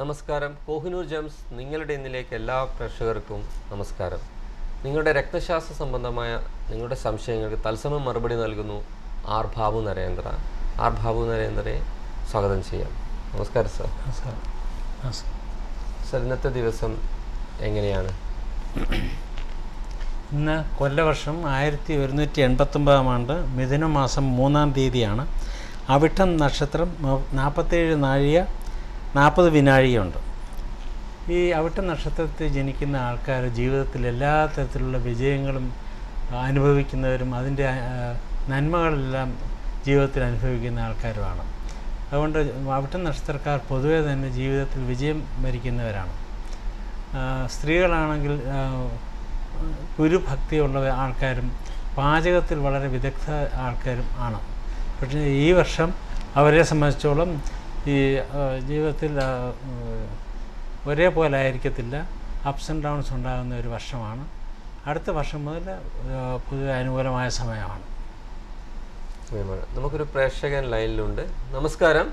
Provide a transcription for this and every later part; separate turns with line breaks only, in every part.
നമസ്കാരം കോഹിനൂർ ജംസ് നിങ്ങളുടെ ഇന്നിലേക്ക് എല്ലാ പ്രേക്ഷകർക്കും നമസ്കാരം നിങ്ങളുടെ രക്തശാസ്ത്ര സംബന്ധമായ നിങ്ങളുടെ സംശയങ്ങൾക്ക് തത്സമയം മറുപടി നൽകുന്നു ആർ ബാബു നരേന്ദ്ര ആർ ബാബു നരേന്ദ്രയെ സ്വാഗതം ചെയ്യാം നമസ്കാരം സർ
നമസ്കാരം നമസ്കാരം
സർ ഇന്നത്തെ ദിവസം എങ്ങനെയാണ്
ഇന്ന് കൊല്ലവർഷം ആയിരത്തി ഒരുന്നൂറ്റി എൺപത്തൊമ്പതാം ആണ്ട് മിഥുന മാസം മൂന്നാം തീയതിയാണ് അവിട്ടം നക്ഷത്രം മ- നാൽപ്പത്തേഴ് നാഴിക നാൽപ്പത് വിനാഴികയുണ്ട് ഈ അവിട്ടം നക്ഷത്രത്തിൽ ജനിക്കുന്ന ആൾക്കാർ ജീവിതത്തിൽ എല്ലാ തരത്തിലുള്ള വിജയങ്ങളും അനുഭവിക്കുന്നവരും അതിൻ്റെ ആ, നന്മകളെല്ലാം ജീവിതത്തിൽ അനുഭവിക്കുന്ന ആൾക്കാരുമാണ് അതുകൊണ്ട് അവിട്ടം നക്ഷത്രക്കാർ പൊതുവേ തന്നെ ജീവിതത്തിൽ വിജയം വരിക്കുന്നവരാണ് ആ, സ്ത്രീകളാണെങ്കിൽ ആ, ഗുരുഭക്തിയുള്ള ആൾക്കാരും പാചകത്തിൽ വളരെ വിദഗ്ധ ആൾക്കാരും ആണ് പക്ഷേ ഈ വർഷം അവരെ സംബന്ധിച്ചോളം ഈ ആ, ജീവിതത്തിൽ ആ, ഉം, ഒരേപോലെ ആയിരിക്കത്തില്ല അപ്സ് ആൻഡ് ഡൗൺസ് ഉണ്ടാകുന്ന ഒരു വർഷമാണ് അടുത്ത വർഷം മുതൽ ആ, പൊതുവെ അനുകൂലമായ സമയമാണ്
സമയമാണ് നമുക്കൊരു പ്രേക്ഷകൻ ലൈനിലുണ്ട് നമസ്കാരം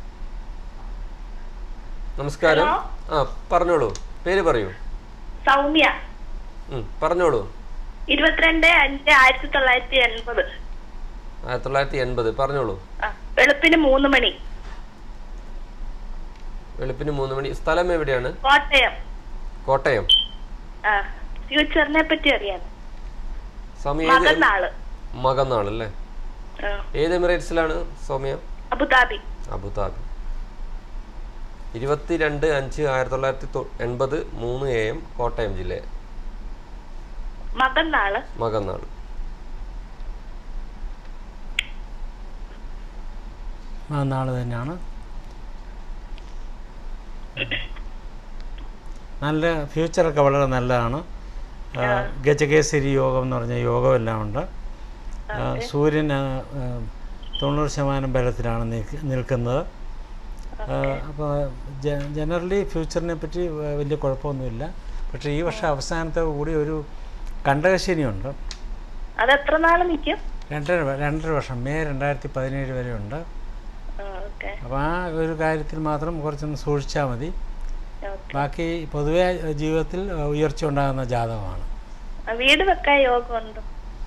നമസ്കാരം ആ പറഞ്ഞോളൂ പേര് പറയൂ
സൗമ്യ
ഉം, പറഞ്ഞോളൂ
ഇരുപത്തിരണ്ട് അഞ്ച് ആയിരത്തി തൊള്ളായിരത്തി എൺപത്
ആയിരത്തി തൊള്ളായിരത്തി എൺപത് പറഞ്ഞോളൂ
ആ, വെളുപ്പിന് മൂന്ന് മണി
വെളുപ്പിന് മൂന്ന് മണി സ്ഥലം എവിടെയാണ്
കോട്ടയം
കോട്ടയം
ആ ഫ്യൂച്ചറിനെ പറ്റി അറിയാം
സമയം ഏത്
മകന്നാള്
മകന്നാൾ അല്ലേ
ആ,
ഏത് എമിറേറ്റ്സിലാണ് സൗമ്യ
അബുദാബി
അബുദാബി ഇരുപത്തിരണ്ട് അഞ്ച് ആയിരത്തി തൊള്ളായിരത്തി തൊ- എൺപത് മൂന്ന് എ എം കോട്ടയം ജില്ല
മകന്നാള്
മകന്നാൾ
ആ നാൾ തന്നെയാണ് നല്ല ഫ്യൂച്ചറൊക്കെ വളരെ നല്ലതാണ് ആ, ഗജകേസരി യോഗം എന്ന് പറഞ്ഞ യോഗമെല്ലാം ഉണ്ട് ആ, സൂര്യൻ ആ, ആ, തൊണ്ണൂറ് ശതമാനം ബലത്തിലാണ് നിൽക്ക- നിൽക്കുന്നത് അപ്പോൾ ജനറലി ഫ്യൂച്ചറിനെ പറ്റി വ- വലിയ കുഴപ്പമൊന്നുമില്ല പക്ഷേ ഈ വർഷം അവസാനത്തെ കൂടി ഒരു കണ്ടകശനിയുണ്ട്
അത് എത്ര നാള് നിൽക്കും
രണ്ടര വ- രണ്ടര വർഷം മെയ് രണ്ടായിരത്തി പതിനേഴ് വരെ ഉണ്ട്
ഓക്കെ
അപ്പോൾ ആ ഒരു കാര്യത്തിൽ മാത്രം കുറച്ചൊന്ന് സൂക്ഷിച്ചാൽ മതി ബാക്കി പൊതുവെ ജീവിതത്തിൽ ഉയർച്ച ഉണ്ടാകുന്ന ജാതകമാണ്
വീട് വെക്കാൻ യോഗമുണ്ടോ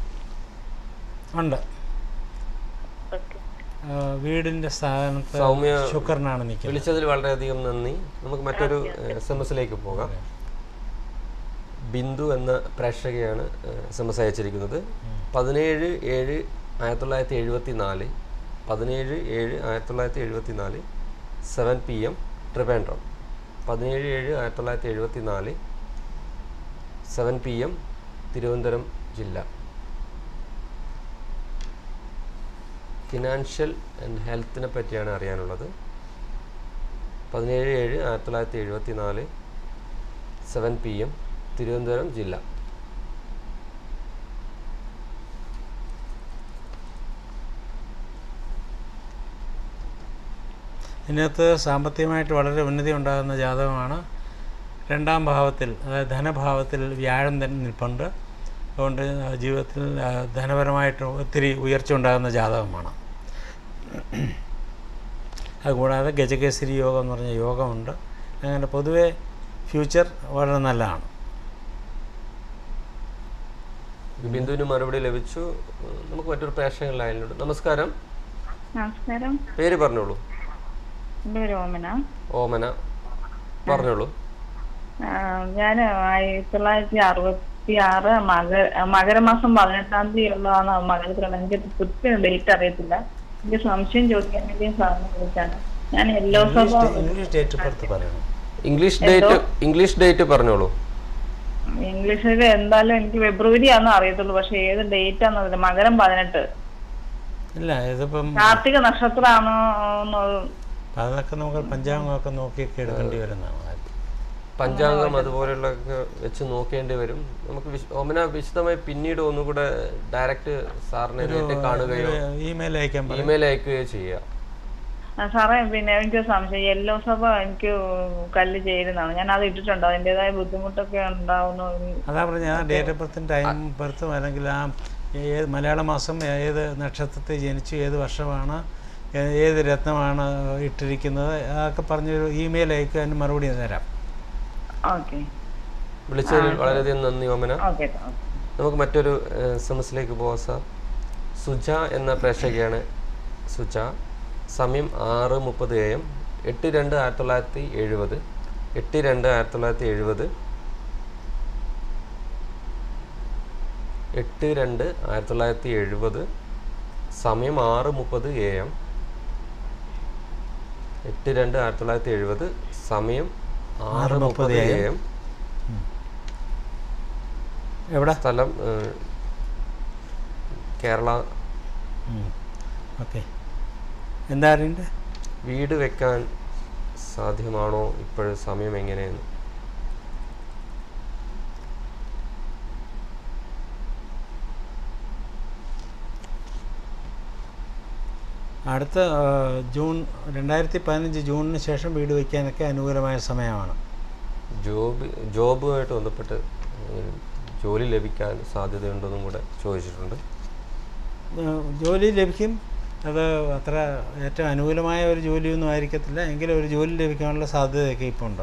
ഉണ്ട്
ഓക്കെ
ആ, വീടിൻ്റെ സ്ഥാനത്ത്
സൗമ്യ
ശുക്രനാണ് നിൽക്കുന്നത്
വിളിച്ചതിൽ വളരെയധികം നന്ദി നമുക്ക് മറ്റൊരു എസ് എം എസിലേക്ക് പോകാം ബിന്ദു എന്ന പ്രേക്ഷകയാണ് എസ് എം എസ് അയച്ചിരിക്കുന്നത് പതിനേഴ് ഏഴ് ആയിരത്തി തൊള്ളായിരത്തി എഴുപത്തി നാല് പതിനേഴ് ഏഴ് ആയിരത്തി തൊള്ളായിരത്തി എഴുപത്തി നാല് സെവൻ പി എം ട്രിവാൻഡ്രം പതിനേഴ് ഏഴ് ആയിരത്തി തൊള്ളായിരത്തി എഴുപത്തി നാല് സെവൻ പി എം തിരുവനന്തപുരം ജില്ല ഫിനാൻഷ്യൽ ആൻഡ് ഹെൽത്തിനെ പറ്റിയാണ് അറിയാനുള്ളത് പതിനേഴ് ഏഴ് ആയിരത്തി തൊള്ളായിരത്തി എഴുപത്തി നാല് സെവൻ പി എം തിരുവനന്തപുരം ജില്ല
ഇതിനകത്ത് സാമ്പത്തികമായിട്ട് വളരെ ഉന്നതി ഉണ്ടാകുന്ന ജാതകമാണ് രണ്ടാം ഭാവത്തിൽ അതായത് ധനഭാവത്തിൽ വ്യാഴം തന്നെ നിൽപ്പുണ്ട് അതുകൊണ്ട് ജീവിതത്തിൽ ആ, ധനപരമായിട്ട് ഒത്തിരി ഉയർച്ച ഉണ്ടാകുന്ന ജാതകമാണ് അതുകൂടാതെ ഗജകേസരി യോഗം എന്ന് പറഞ്ഞ യോഗമുണ്ട് അങ്ങനെ പൊതുവെ ഫ്യൂച്ചർ വളരെ നല്ലതാണ്
ബിന്ദുവിന് മറുപടി ലഭിച്ചു ഉം, നമുക്ക് മറ്റൊരു പ്രേക്ഷകൻ ലൈനിലുണ്ട് നമസ്കാരം
നമസ്കാരം
പേര് പറഞ്ഞോളൂ
എൻ്റെ പേര് ഓമന
ഓമന പറഞ്ഞോളൂ
ഞാൻ ആയിരത്തി തൊള്ളായിരത്തി അറുപത്തി ആറ് മക മകരമാസം പതിനെട്ടാം തീയതി ഉള്ളതാണ് മകരത്തിലുള്ള എനിക്ക് കൃത്യം ഡേറ്റ് അറിയത്തില്ല എനിക്ക് സംശയം ചോദിക്കാൻ വേണ്ടി സാറിനെ വിളിച്ചാണ് ഞാൻ യെല്ലോ സഭ
English English date of birth പറയണം
ഇംഗ്ലീഷ് ഡേറ്റ് ഇംഗ്ലീഷ് ഡേറ്റ് പറഞ്ഞോളൂ
ഇംഗ്ലീഷിൽ എന്തായാലും എനിക്ക് ഫെബ്രുവരി ആണെന്ന് അറിയത്തുള്ളൂ പക്ഷെ ഏത് ഡേറ്റ് ആണെന്നറിയില്ല മകരം പതിനെട്ട്
ഇല്ല ഇതിപ്പം
കാർത്തിക നക്ഷത്രമാണോ എന്ന്
അതൊക്കെ നമുക്ക് പഞ്ചാംഗമൊക്കെ നോക്കിയൊക്കെ എടുക്കേണ്ടി വരുന്നതാണ്
പഞ്ചാംഗം അതുപോലെയുള്ള വെച്ച് നോക്കേണ്ടി വരും നമുക്ക് വിശ- ഓമന വിശദമായി പിന്നീട് ഒന്നുകൂടെ ഡയറക്റ്റ് സാറിനെ നേരിട്ട് കാണുകയോ
ഇമെയിൽ അയക്കാൻ പറയും
ഇമെയിൽ അയക്കുകയോ ചെയ്യുക
ആ, സാറേ പിന്നെ എനിക്ക് സംശയം യെല്ലോ സഭ എനിക്ക് കല്ല് ചേരുന്നതാണ് ഞാൻ അത് ഇട്ടിട്ടുണ്ട് അതിൻ്റെതായ ബുദ്ധിമുട്ടൊക്കെ ഉണ്ടാവുന്നു
അതാ പറഞ്ഞ ആ ഡേറ്റ് ഓഫ് ബർത്തും ടൈം ബർത്തും അല്ലെങ്കിൽ ആ ഏത് മലയാള മാസം ഏത് നക്ഷത്രത്തിൽ ജനിച്ചു ഏത് വർഷമാണ് ഏ- ഏത് രത്നമാണ് ഇട്ടിരിക്കുന്നത് അതൊക്കെ പറഞ്ഞൊരു ഇമെയിൽ അയക്കുക അതിന് മറുപടി തരാം
ഓക്കെ
വിളിച്ചതിൽ വളരെയധികം നന്ദി ഓമന
ഓക്കെ
നമുക്ക് മറ്റൊരു എസ് എം എസിലേക്ക് പോവാം സാർ സുജ എന്ന പ്രേക്ഷകയാണ് സുജ സമയം ആറ് മുപ്പത് എ എം എട്ട് രണ്ട് ആയിരത്തി തൊള്ളായിരത്തി എഴുപത് എട്ട് രണ്ട് ആയിരത്തി തൊള്ളായിരത്തി എഴുപത് എട്ട് രണ്ട് ആയിരത്തി തൊള്ളായിരത്തി എഴുപത് സമയം ആറ് മുപ്പത് എ എം എട്ട് രണ്ട് ആയിരത്തി തൊള്ളായിരത്തി എഴുപത് സമയം ആറ് മുപ്പത് എ എം
എവിടെ
സ്ഥലം ഏഹ്, കേരള
ഓക്കെ എന്താ അറിയണ്ടേ
വീട് വെക്കാൻ സാധ്യമാണോ ഇപ്പോഴും സമയം എങ്ങനെയെന്ന്
അടുത്ത ആ, ജൂൺ രണ്ടായിരത്തി പതിനഞ്ച് ജൂണിന് ശേഷം വീട് വയ്ക്കാനൊക്കെ അനുകൂലമായ സമയമാണ്
ജോബ് ജോബുമായിട്ട് ബന്ധപ്പെട്ട് ഏഹ്, ജോലി ലഭിക്കാൻ സാധ്യതയുണ്ടെന്നും കൂടെ ചോദിച്ചിട്ടുണ്ട്
ആ, ജോലി ലഭിക്കും അത് അത്ര ഏറ്റവും അനുകൂലമായ ഒരു ജോലിയൊന്നും ആയിരിക്കത്തില്ല എങ്കിലും ഒരു ജോലി ലഭിക്കാനുള്ള സാധ്യതയൊക്കെ ഇപ്പോൾ ഉണ്ട്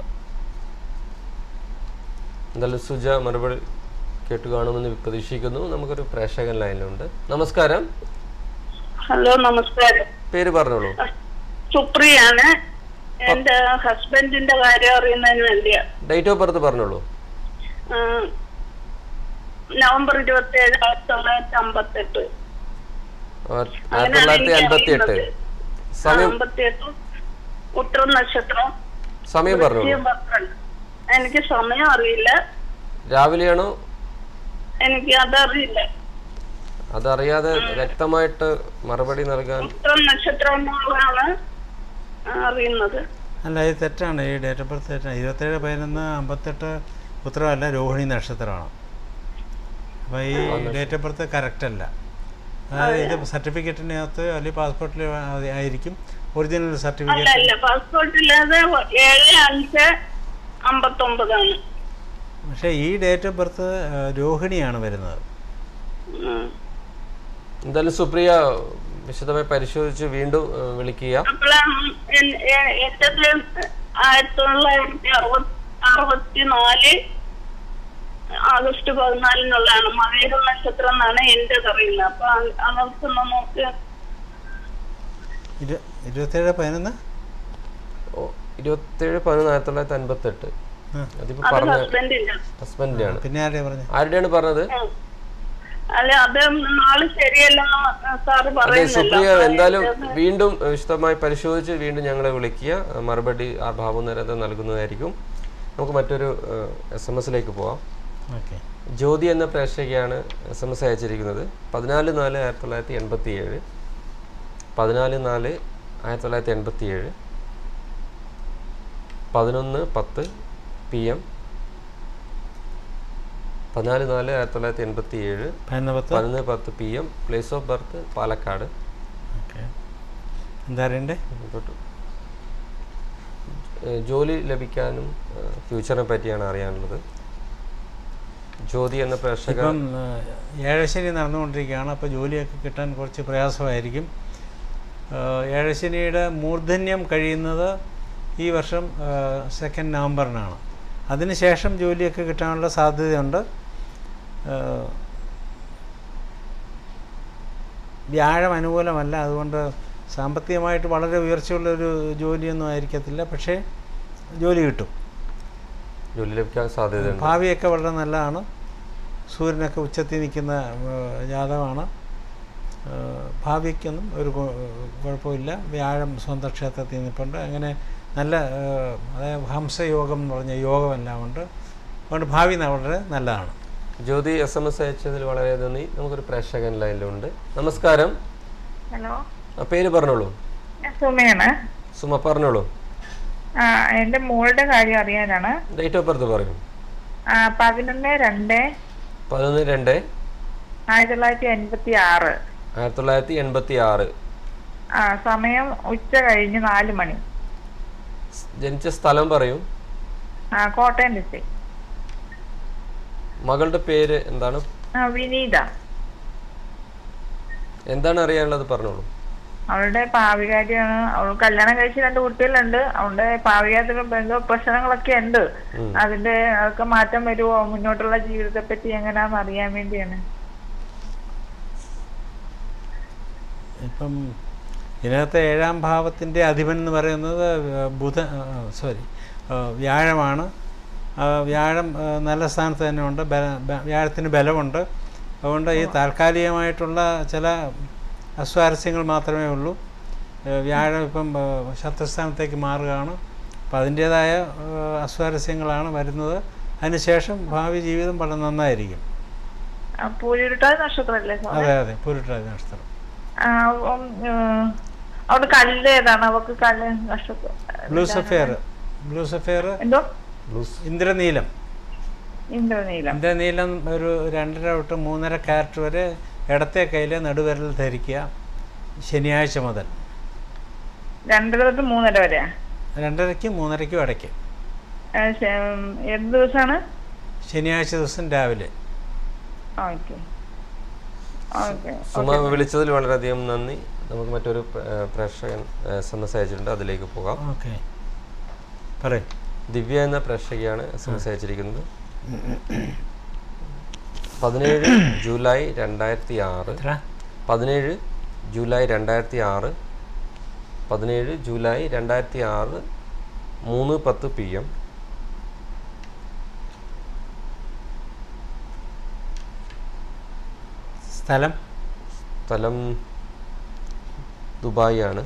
എന്തായാലും സുജ മറുപടി കേട്ട് കാണുമെന്ന് പ്രതീക്ഷിക്കുന്നു നമുക്കൊരു പ്രേക്ഷകൻ ലൈനിലുണ്ട് നമസ്കാരം
ഹലോ നമസ്കാരം
പേര് പറഞ്ഞോളൂ
സുപ്രിയാണ് എന്റെ ഹസ്ബൻഡിന്റെ കാര്യം അറിയുന്നതിന് വേണ്ടിയാ
ഡേറ്റ് ഓഫ് ബർത്ത് പറഞ്ഞോളൂ
ആ, നവംബർ ഇരുപത്തി ഏഴ് ആയിരത്തി തൊള്ളായിരത്തി അമ്പത്തെട്ട്
ആയിരത്തി തൊള്ളായിരത്തി അൻപത്തി എട്ട് സമയം
അമ്പത്തിയെട്ട് ഉത്തര നക്ഷത്രം
സമയം പറഞ്ഞോളൂ
വൃശ്ചികം പന്ത്രണ്ട് എനിക്ക് സമയം അറിയില്ല
രാവിലെയാണോ
എനിക്ക് അതറിയില്ല
അതറിയാതെ വ്യക്തമായിട്ട് മറുപടി നൽകാൻ
ഉത്തര നക്ഷത്രം എന്നുള്ളതാണ് അറിയുന്നത്
അല്ല ഇത് തെറ്റാണ് ഈ ഡേറ്റ് ഓഫ് ബർത്ത് തെറ്റാണ് ഇരുപത്തേഴ് പതിനൊന്ന് അമ്പത്തെട്ട് ഉത്തരവല്ല രോഹിണി നക്ഷത്രമാണ് അപ്പോൾ ഈ ഡേറ്റ് ഓഫ് ബർത്ത് കറക്റ്റ് അല്ല അതായത് ഇത് സർട്ടിഫിക്കറ്റിനകത്ത് അല്ലെങ്കിൽ പാസ്പോർട്ടിൽ ആയിരിക്കും ഒറിജിനൽ
അല്ല
സർട്ടിഫിക്കറ്റ്
അല്ല പാസ്പോർട്ടില്ലാതെ ഏഴ് അഞ്ച് അമ്പത്തൊമ്പതാണ്
പക്ഷേ ഈ ഡേറ്റ് ഓഫ് ബർത്ത് രോഹിണിയാണ് വരുന്നത്
ഉം.
എന്തായാലും സുപ്രിയ വിശദമായി പരിശോധിച്ച് വീണ്ടും ഏഹ്, വിളിക്കുക
അപ്പോഴാണ് എൻ- എ- എന്റേത് ആയിരത്തി തൊള്ളായിരത്തി അറുപത്തി അറുപത്തി നാല് ആഗസ്റ്റ് പതിനാലിനുള്ളതാണ് മകര നക്ഷത്രം എന്നാണ് എന്റെ അറിയുന്നത് അപ്പൊ അ- അതൊക്കെ നമുക്ക്
ഇരു ഇരുപത്തേഴ് പതിനൊന്ന്
ഓ, ഇരുപത്തേഴ് പതിനൊന്ന് ആയിരത്തി തൊള്ളായിരത്തി അൻപത്തെട്ട്
ആ.
അതിപ്പോ
അത്
പറഞ്ഞ
ഹസ്ബൻഡിന്റെ
ഹസ്ബൻഡിന്റെ ആണ്
പിന്നെ ആരെയാ പറഞ്ഞത്
ആരുടെയാണ് പറഞ്ഞത്
ഉം. അല്ല അത് നാള് ശരിയല്ലെന്ന് സാറ്
അതെ
പറയുന്നല്ലോ
സുപ്രിയ
അപ്പൊ
എന്തായാലും
എന്റേത്
വീണ്ടും ഏഹ്, വിശദമായി പരിശോധിച്ച് വീണ്ടും ഞങ്ങളെ വിളിക്കുക ഏഹ്, മറുപടി ആ ഭാവനരത നൽകുന്നതായിരിക്കും നമുക്ക് മറ്റൊരു എസ് എം എസിലേക്ക് പോവാം
ഓക്കെ
ജ്യോതി എന്ന പ്രേക്ഷകയാണ് എസ് എം എസ് അയച്ചിരിക്കുന്നത് പതിനാല് നാല് ആയിരത്തി തൊള്ളായിരത്തി എൺപത്തി ഏഴ് പതിനാല് നാല് ആയിരത്തി തൊള്ളായിരത്തി എൺപത്തി ഏഴ് പതിനൊന്ന് പത്ത് പി എം പതിനാല് നാല് ആയിരത്തി തൊള്ളായിരത്തി എൺപത്തി ഏഴ്
പതിനൊന്ന് പത്ത്
പതിനൊന്ന് പത്ത് P M place of birth Palakkad
okay എന്താ അറിയണ്ടേ
ഇങ്ങോട്ട്. ഏഹ് ജോലി ലഭിക്കാനും ഏഹ് ഫ്യൂച്ചറിനെ പറ്റിയാണ് അറിയാനുള്ളത് ജ്യോതി എന്ന പ്രേക്ഷക
ഇപ്പം ഏഹ്, ഏഴശനി നടന്നുകൊണ്ടിരിക്കുകയാണ് അപ്പോൾ ജോലിയൊക്കെ കിട്ടാൻ കുറച്ച് പ്രയാസമായിരിക്കും ഏഹ്, ഏഴശനിയുടെ മൂർധന്യം കഴിയുന്നത് ഈ വർഷം ഏഹ്, സെക്കൻഡ് നവംബറിനാണ് അതിനുശേഷം ജോലിയൊക്കെ കിട്ടാനുള്ള സാധ്യതയുണ്ട് ഏഹ്, വ്യാഴം അനുകൂലമല്ല അതുകൊണ്ട് സാമ്പത്തികമായിട്ട് വളരെ ഉയർച്ചയുള്ളൊരു ജോലിയൊന്നും ആയിരിക്കത്തില്ല പക്ഷേ ജോലി കിട്ടും
ജോലി ലഭിക്കാൻ സാധ്യതയുണ്ട്
ഭാവിയൊക്കെ വളരെ നല്ലതാണ് സൂര്യനൊക്കെ ഉച്ചത്തിൽ നിൽക്കുന്ന ഏഹ്, ജാതകമാണ് ഏഹ്, ഭാവിക്കൊന്നും ഒരു കു- കുഴപ്പമില്ല വ്യാഴം സ്വന്തം ക്ഷേത്രത്തിൽ നിൽപ്പുണ്ട് അങ്ങനെ നല്ല ഏഹ്, അതായത് ഹംസയോഗം എന്ന് പറഞ്ഞ യോഗമെല്ലാം ഉണ്ട് അതുകൊണ്ട് ഭാവി വളരെ നല്ലതാണ്
ജ്യോതി എസ് എം എസ് അയച്ചതിൽ വളരെ നന്ദി നമുക്കൊരു പ്രേക്ഷകൻ ലൈനിലുണ്ട് നമസ്കാരം
ഹലോ
ആ പേര് പറഞ്ഞോളൂ
ഞാൻ സുമയാണ്
സുമ പറഞ്ഞോളൂ
ആ എന്റെ മോളുടെ കാര്യം അറിയാനാണ്
ഡേറ്റ് ഓഫ് ബർത്ത് പറയൂ
ആ, പതിനൊന്ന് രണ്ട്
പതിനൊന്ന് രണ്ട്
ആയിരത്തി തൊള്ളായിരത്തി എൺപത്തി ആറ്
ആയിരത്തി തൊള്ളായിരത്തി എൺപത്തി ആറ്
ആ സമയം ഉച്ച കഴിഞ്ഞ് നാല് മണി
ജനിച്ച സ്ഥലം പറയൂ
ആ കോട്ടയം ഡിസ്ട്രിക്ട്
മകളുടെ പേര് എന്താണ്
ആ വിനീത
എന്താണ് അറിയാനുള്ളത് പറഞ്ഞോളൂ
അവളുടെ പാവികാരിയാണ് അവൾ കല്യാണം കഴിച്ച് രണ്ട് കുട്ടികളുണ്ട് അവളുടെ പാവികാരത്തിൽ എന്തോ പ്രശ്നങ്ങളൊക്കെ ഉണ്ട് അതിന്റെ അതൊക്കെ മാറ്റം വരുമോ മുന്നോട്ടുള്ള ജീവിതത്തെ പറ്റി എങ്ങനെയാന്ന് അറിയാൻ വേണ്ടിയാണ്
ഇപ്പം ഇതിനകത്ത് ഏഴാം ഭാവത്തിൻ്റെ അധിപൻ എന്ന് പറയുന്നത് ബുധ സോറി വ്യാഴമാണ് ആ, വ്യാഴം ആ, നല്ല സ്ഥാനത്ത് തന്നെ ഉണ്ട് ബല ബ- വ്യാഴത്തിന് ബലമുണ്ട് അതുകൊണ്ട് ഈ താൽക്കാലികമായിട്ടുള്ള ചില അസ്വാരസ്യങ്ങൾ മാത്രമേ ഉള്ളൂ ഏ, വ്യാഴം ഇപ്പം ആ, ശത്രുസ്ഥാനത്തേക്ക് മാറുകയാണ് അപ്പം അതിൻ്റേതായ ആ, അസ്വാരസ്യങ്ങളാണ് വരുന്നത് അതിനുശേഷം ഭാവി ജീവിതം വളരെ നന്നായിരിക്കും
പൂരിട്ടാതി നക്ഷത്രമല്ലേ സ്വാമി?
അതെ അതെ പുരുട്ടാതി നക്ഷത്രം
ആ, ഉം, ഏഹ്, അവിടെ കല്ല് ഏതാണ് അവക്ക് കല്ല് നക്ഷത്രം
ബ്ലൂ സഫയർ ബ്ലൂ സഫയർ
എന്തോ
ബ്ലൂസ്
ഇന്ദ്രനീലം
ഇന്ദ്രനീലം
ഇന്ദ്രനീലം ഒരു രണ്ടര തൊട്ട് മൂന്നര ക്യാരറ്റ് വരെ ഇടത്തെ കയ്യിൽ നടുവിരൽ ധരിക്കുക ശനിയാഴ്ച മുതൽ
രണ്ടര തൊട്ട് മൂന്നര വരെയാ
രണ്ടരയ്ക്കും മൂന്നരയ്ക്കും ഇടയ്ക്ക്
ഏഹ്, ശ- ഉം, ഏത് ദിവസമാണ്
ശനിയാഴ്ച ദിവസം രാവിലെ
ഓക്കെ ഓക്കെ
സുമ വിളിച്ചതിൽ വളരെയധികം നന്ദി നമുക്ക് മറ്റൊരു പ്ര- ഏഹ് പ്രേക്ഷകൻ എസ് എം എസ് അയച്ചിട്ടുണ്ട് അതിലേക്ക് പോകാം
ഓക്കെ പറയും
ദിവ്യ എന്ന പ്രേക്ഷകയാണ് എസ് എം എസ് അയച്ചിരിക്കുന്നത് പതിനേഴ് ജൂലൈ രണ്ടായിരത്തി ആറ്
എത്ര
പതിനേഴ് ജൂലൈ രണ്ടായിരത്തി ആറ് പതിനേഴ് ജൂലൈ രണ്ടായിരത്തി ആറ് മൂന്ന് പത്ത് പി എം
സ്ഥലം
സ്ഥലം ദുബായ് ആണ്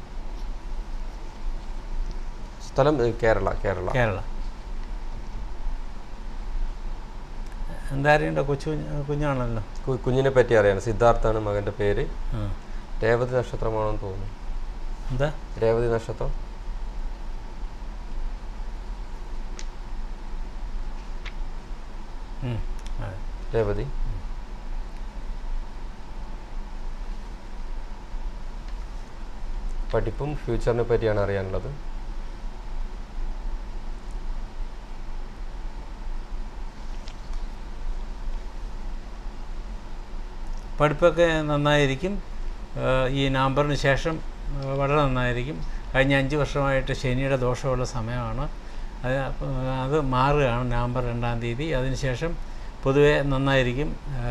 സ്ഥലം ഏഹ്, കേരള കേരള
കേരള എന്താ അറിയണ്ട കൊച്ചു കുഞ്ഞ് കുഞ്ഞാണല്ലോ
കു- കുഞ്ഞിനെ പറ്റി അറിയാം സിദ്ധാർത്ഥാണ് മകൻ്റെ പേര്
ആ
രേവതി നക്ഷത്രമാണെന്ന് തോന്നുന്നു
എന്താ
രേവതി നക്ഷത്രം
ഉം, അതെ.
രേവതി പഠിപ്പും ഫ്യൂച്ചറിനെ പറ്റിയാണ് അറിയാനുള്ളത്
പഠിപ്പൊക്കെ നന്നായിരിക്കും ആ, ഈ നവംബറിന് ശേഷം ആ, വളരെ നന്നായിരിക്കും കഴിഞ്ഞ അഞ്ച് വർഷമായിട്ട് ശനിയുടെ ദോഷമുള്ള സമയമാണ് അത് അപ്പ- അത് മാറുകയാണ് നവംബർ രണ്ടാം തീയതി അതിനുശേഷം പൊതുവെ നന്നായിരിക്കും ആ,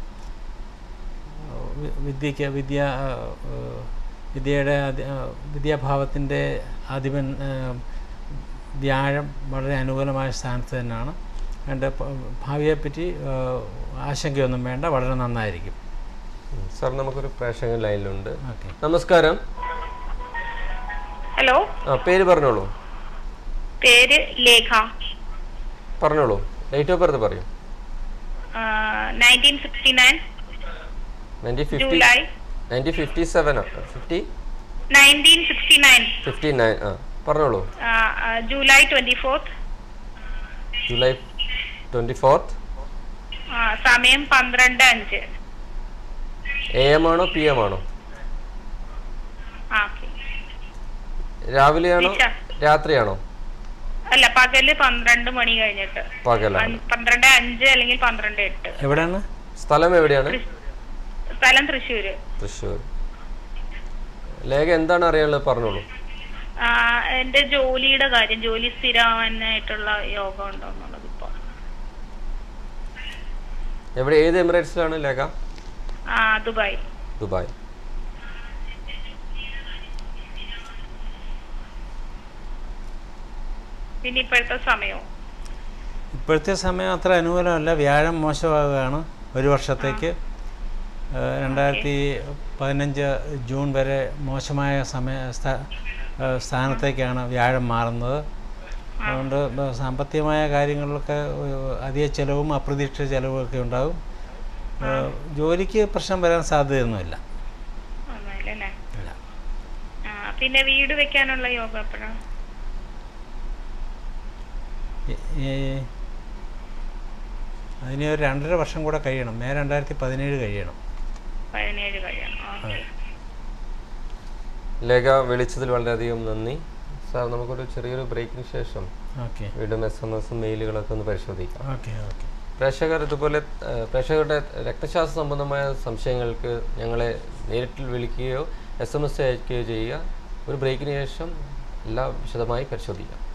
വി- വിദ്യയ്ക്ക് വിദ്യ ആ, ആ, വിദ്യയുടെ അധി- ആ, വിദ്യാഭാവത്തിൻ്റെ അധിപൻ ആ, വ്യാഴം വളരെ അനുകൂലമായ സ്ഥാനത്ത് തന്നെയാണ് എൻ്റെ ഭാവിയെപ്പറ്റി ആ, ആശങ്കയൊന്നും വേണ്ട വളരെ നന്നായിരിക്കും
ഉം. സാർ നമുക്കൊരു പ്രേക്ഷകൻ ലൈനിലുണ്ട്
ഓക്കെ
നമസ്കാരം
ഹലോ
ആ പേര് പറഞ്ഞോളൂ
പേര് ലേഖ
പറഞ്ഞോളൂ ഡേറ്റ് ഓഫ് ബർത്ത് പറയൂ
nineteen sixty nine
nineteen fifty
July
nineteen fifty seven fifty
nineteen sixty nine
fifty nine ആ പറഞ്ഞോളൂ
July twenty fourth
July twenty fourth
സമയം പന്ത്രണ്ട് അഞ്ച്
എ എം ആണോ പി എം ആണോ
ആ ഓക്കെ
രാവിലെയാണോ
നിശ.
രാത്രിയാണോ
അല്ല പകല് പന്ത്രണ്ട് മണി കഴിഞ്ഞിട്ട്
പകലാണ്
അഞ്ച്- പന്ത്രണ്ട് അഞ്ച് അല്ലെങ്കിൽ പന്ത്രണ്ട് എട്ട്
എവിടെയാണ്
സ്ഥലം എവിടെയാണ്
സ്ഥലം തൃശ്ശൂര്
തൃശ്ശൂർ ലേഖ എന്താണ് അറിയാനുള്ളത് പറഞ്ഞോളൂ
ആ, എന്റെ ജോലിയുടെ കാര്യം ജോലി സ്ഥിരമാവാനായിട്ടുള്ള യോഗം ഉണ്ടോ എന്നുള്ളത് ഇപ്പൊ
എവിടെ ഏത് എമിറേറ്റ്സിലാണ് ലേഖ
ആ ദുബായ്
ദുബായ്
പിന്നെ ഇപ്പോഴത്തെ സമയവും
ഇപ്പോഴത്തെ സമയം അത്ര അനുകൂലമല്ല വ്യാഴം മോശമാകുകയാണ് ഒരു വർഷത്തേക്ക് ഏഹ് രണ്ടായിരത്തി പതിനഞ്ച് ജൂൺ വരെ മോശമായ സമയ സ്ഥാ- ഏഹ് സ്ഥാനത്തേക്കാണ് വ്യാഴം മാറുന്നത് അതുകൊണ്ട് ബ- സാമ്പത്തികമായ കാര്യങ്ങളിലൊക്കെ ഏഹ് അധിക ചിലവും അപ്രതീക്ഷിത ചിലവുമൊക്കെ ഉണ്ടാകും ഏഹ് ജോലിക്ക് പ്രശ്നം വരാൻ സാധ്യതയൊന്നുമില്ല
ഒന്നുമില്ല അല്ലേ
ഇല്ല
ആ, പിന്നെ വീട് വെക്കാനുള്ള യോഗം എപ്പോഴാണ്
ഈ- ഈ അതിന് ഒരു രണ്ടര വർഷം കൂടെ കഴിയണം മേ രണ്ടായിരത്തി പതിനേഴ് കഴിയണം
പതിനേഴ് കഴിയണം ഓക്കെ
ലേഖ വിളിച്ചതിൽ വളരെയധികം നന്ദി സാർ നമുക്കൊരു ചെറിയൊരു ബ്രേക്കിന് ശേഷം
ഓക്കെ
വീണ്ടും എസ് എം എസും മെയിലുകളൊക്കെ ഒന്ന് പരിശോധിക്കാം
ഓക്കെ ഓക്കെ
പ്രേക്ഷകർ ഇതുപോലെ ഏഹ്, പ്രേക്ഷകരുടെ രക്തശാസ്ത്ര സംബന്ധമായ സംശയങ്ങൾക്ക് ഞങ്ങളെ നേരിട്ട് വിളിക്കുകയോ എസ് എം എസ് അയക്കുകയോ ചെയ്യുക ഒരു ബ്രേക്കിന് ശേഷം എല്ലാം വിശദമായി പരിശോധിക്കാം